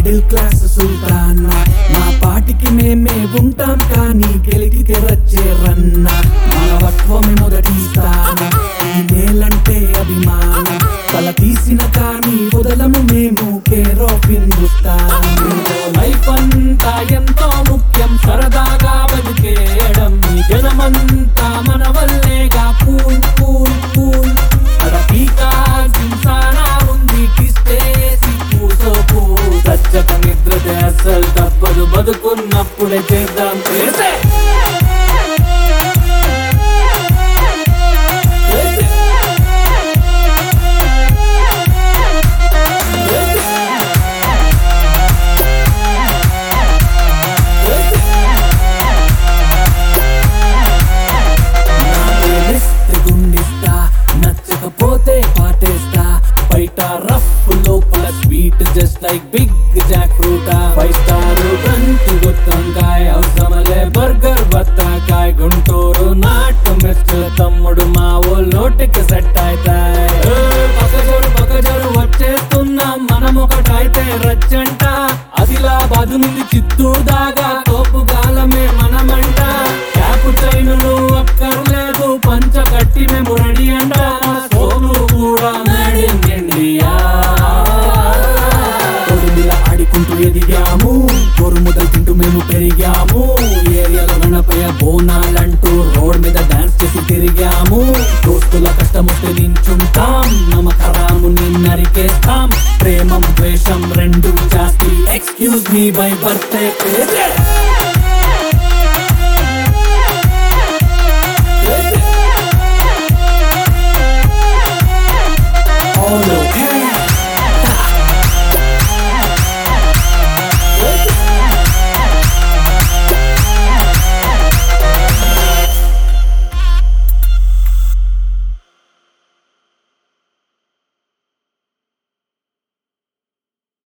Middle class Sultana మా పాటికి మేమే ఉంటాం కానీ గెలికితే రచ్చే రన్నా మానవత్వమే మొదటి స్థానం ఈ నేలంటే అభిమానం తల తీసిన కానీ వదలము మేము కేర్ ఆఫ్ హిందుస్థాన్ లైఫ్ అంతా ఎంతో ముఖ్యం సరదాగా బతికేయడం ఈ జనమంతా మన వల్లేగా కూల్ కూల్ కూల్ అడపీకాల్సిన సానా ఉంది కిస్తేసి కూసోకు సచ్చక నిద్రతే అస్సలు తప్పదు బతుకున్నప్పుడే చేద్దాం చేసే చేసే. చేసే. చేసే. ప్లేలిస్ట్ గుండిస్తా నచ్చకపోతే పాటేస్తా బయట రఫ్ లోపల sweet just like big jackfruit five star గంటి గుత్తంకాయ అవసరమలే బర్గర్ బత్తాకాయ గుంటూరు నాటు మిర్చుల తమ్ముడు మా ఓ నోటికి సెట్ అవుతాయి పక్కజోరు పక్కజోరు వచ్చేస్తున్నాం మనం ఒకటైతే రచ్చంట ఆదిలాబాద్ నుండి చిత్తూరు దాకా తోపు గాలమే మనమంట క్యాపు చైనులు అక్కర్లేదు పంచ కట్టి మేము రెడీ అంట సోములు కూడా మేడ్ ఇన్ ఇండియా తొడిమిల ఆడుకుంటూ ఎదిగాము కొరుముదలు తింటూ మేము పెరిగాము ఏరియాలో గణపయ్య బోనాలంటూ రోడ్ మీద డాన్స్ చేసి తిరిగాము దోస్తుల కష్టం వస్తే నించుంటాం నమకరాము నరికేస్తాం ప్రేమం ద్వేషం రెండు జాస్తి excuse me bye birthday All okay.